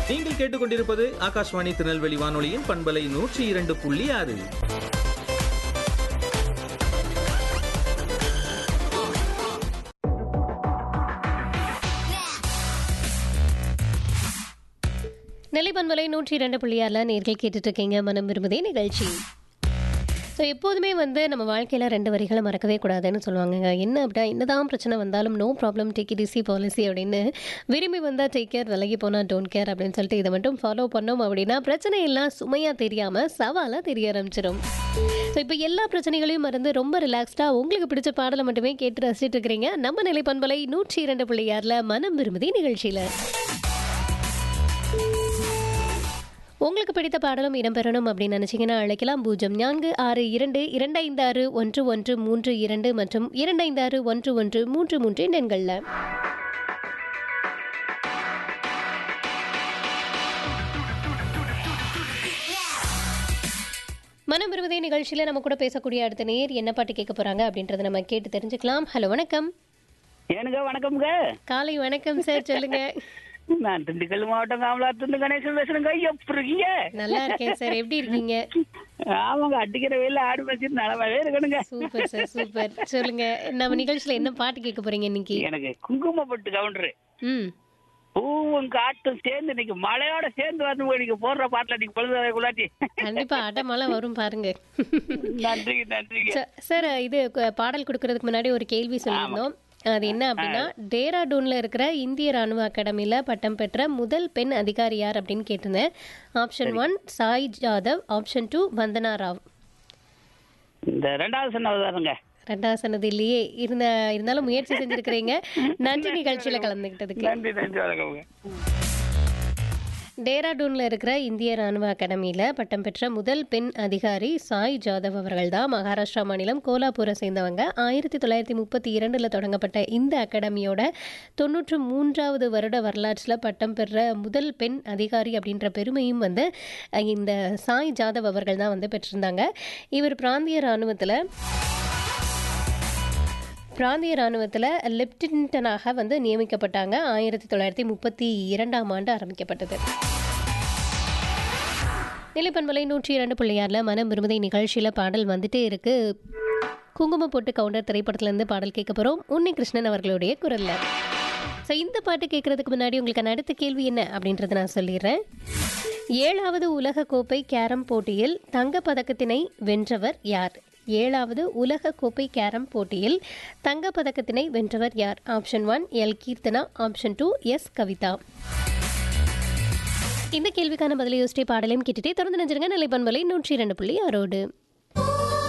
நீங்கள் கேட்டுக்கொண்டிருப்பது ஆகாஷ்வாணி திருநெல்வேலி வானொலியின் பண்பலை நூற்றி இரண்டு புள்ளி ஆறு நிலைப்பன்மலை நூற்றி இரண்டு புள்ளியாரில் நேர்கள் கேட்டுட்டு இருக்கீங்க மனம் விரும்புதே நிகழ்ச்சி ஸோ எப்போதுமே வந்து நம்ம வாழ்க்கையில் ரெண்டு வரிகளை மறக்கவே கூடாதுன்னு சொல்லுவாங்க என்ன அப்படின்னா என்னதான் பிரச்சனை வந்தாலும் no problem take it easy policy அப்படின்னு விரும்பி வந்தால் டேக் கேர் விலகி போனால் டோன்ட் கேர் அப்படின்னு சொல்லிட்டு இதை மட்டும் ஃபாலோ பண்ணோம் அப்படின்னா பிரச்சனை எல்லாம் சுமையாக தெரியாமல் சவாலாக தெரிய ஆரம்பிச்சிடும் ஸோ இப்போ எல்லா பிரச்சனைகளையும் மறந்து ரொம்ப ரிலாக்ஸ்டாக உங்களுக்கு பிடிச்ச பாடலை மட்டுமே கேட்டு ரசிச்சிட்டு இருக்கிறீங்க நம்ம நிலைப்பண்பலை நூற்றி இரண்டு புள்ளியாரில் மனம் விரும்புதே நிகழ்ச்சியில் உங்களுக்கு பிடித்த பாடலும் இடம்பெறணும் அப்படின்னு நினச்சிங்கன்னா அழைக்கலாம் பூஜ்ஜியம் நான்கு ஆறு இரண்டு இரண்டு ஐந்து ஆறு ஒன்று ஒன்று மூன்று இரண்டு மற்றும் இரண்டு ஐந்து ஆறு ஒன்று ஒன்று மூன்று மூன்று எண்களில் மனம் விரும்புதே நிகழ்ச்சியில் நம்ம கூட பேசக்கூடிய அடுத்த நேர் என்ன பாட்டு கேட்க போறாங்க அப்படின்றத நம்ம கேட்டு தெரிஞ்சுக்கலாம் ஹலோ வணக்கம் ஏனுங்க வணக்கம்ங்க காலை வணக்கம் சார் சொல்லுங்க நான் திண்டுக்கல் மாவட்டம் காமலாத்துந்து கணேசன் பேசுறேங்க எப்படி இருக்கீங்க நல்லா இருக்கேன் சார் எப்படி இருக்கீங்க ஆமாங்க அடிக்கிற வெயில ஆடு பேசி நலமாவே இருக்கணுங்க சூப்பர் சார் சூப்பர் சொல்லுங்க நம்ம நிகழ்ச்சியில என்ன பாட்டு கேட்க போறீங்க இன்னைக்கு எனக்கு குங்குமப்பட்டு கவுண்டரு ம் பூவும் காட்டும் சேர்ந்து இன்னைக்கு மழையோட சேர்ந்து வந்து நீங்க போடுற பாட்டுல நீங்க பொழுது குள்ளாட்டி கண்டிப்பா அடமழை வரும் பாருங்க நன்றிங்க நன்றிங்க ச- சார் இது கு- பாடல் கொடுக்கறதுக்கு முன்னாடி ஒரு கேள்வி சொல்லியிருந்தோம் அது என்ன அப்படின்னா டேராடூன்ல இருக்கிற இந்திய ராணுவ அகாடமியில பட்டம் பெற்ற முதல் பெண் அதிகாரி யார் அப்படின்னு கேட்டிருந்தேன் option one Sai Jadhav option two Vandana Rao இந்த ரெண்டாவது சொன்னதாருங்க ரெண்டாவது சொன்னது இல்லையே இருந்த இருந்தாலும் முயற்சி செஞ்சிருக்கிறீங்க நன்றி நிகழ்ச்சியில கலந்துக்கிட்டதுக்கு நன்றி நன்றி வணக்கம்ங்க டேராடூன்ல இருக்கிற இந்திய ராணுவ அகாடமியில பட்டம் பெற்ற முதல் பெண் அதிகாரி சாய் ஜாதவ் அவர்கள் தான் மகாராஷ்டிரா மாநிலம் கோலாப்பூரை சேர்ந்தவங்க ஆயிரத்தி தொள்ளாயிரத்தி முப்பத்தி இரண்டுல தொடங்கப்பட்ட இந்த அகாடமியோட தொண்ணூற்று மூன்றாவது வருட வரலாற்றில் பட்டம் பெற்ற முதல் பெண் அதிகாரி அப்படின்ற பெருமையும் வந்து அஹ், இந்த சாய் ஜாதவ் அவர்கள் தான் வந்து பெற்றிருந்தாங்க இவர் பிராந்திய ராணுவத்தில் பிராந்திய ராணுவத்தில் லெப்டினன்டாக வந்து நியமிக்கப்பட்டாங்க ஆயிரத்தி தொள்ளாயிரத்தி முப்பத்தி இரண்டாம் ஆண்டு ஆரம்பிக்கப்பட்டது நிலைப்பண்பலை நூற்றி இரண்டு பிள்ளையாரில் மனம் விரும்புதை நிகழ்ச்சியில் பாடல் வந்துட்டே இருக்கு குங்குமம் போட்டு கவுண்டர் திரைப்படத்துலேருந்து பாடல் கேட்க போகிறோம் உன்னி கிருஷ்ணன் அவர்களுடைய குரலில் ஸோ இந்த பாட்டு கேட்குறதுக்கு முன்னாடி உங்களுக்கு அடுத்த கேள்வி என்ன அப்படின்றத நான் சொல்லிடுறேன் ஏழாவது உலக கோப்பை கேரம் போட்டியில் தங்கப் பதக்கத்தினை வென்றவர் யார் ஏழாவது உலக கோப்பை கேரம் போட்டியில் தங்கப் பதக்கத்தினை வென்றவர் யார் option one L Keerthana option two S Kavitha இந்த கேள்விக்கான பதிலை யோசிச்சே பாடலையும் கேட்டுட்டே தொடர்ந்து நினைச்சிருங்க நிலைப்பண்பலை நூற்றி இரண்டு புள்ளி ஆறோடு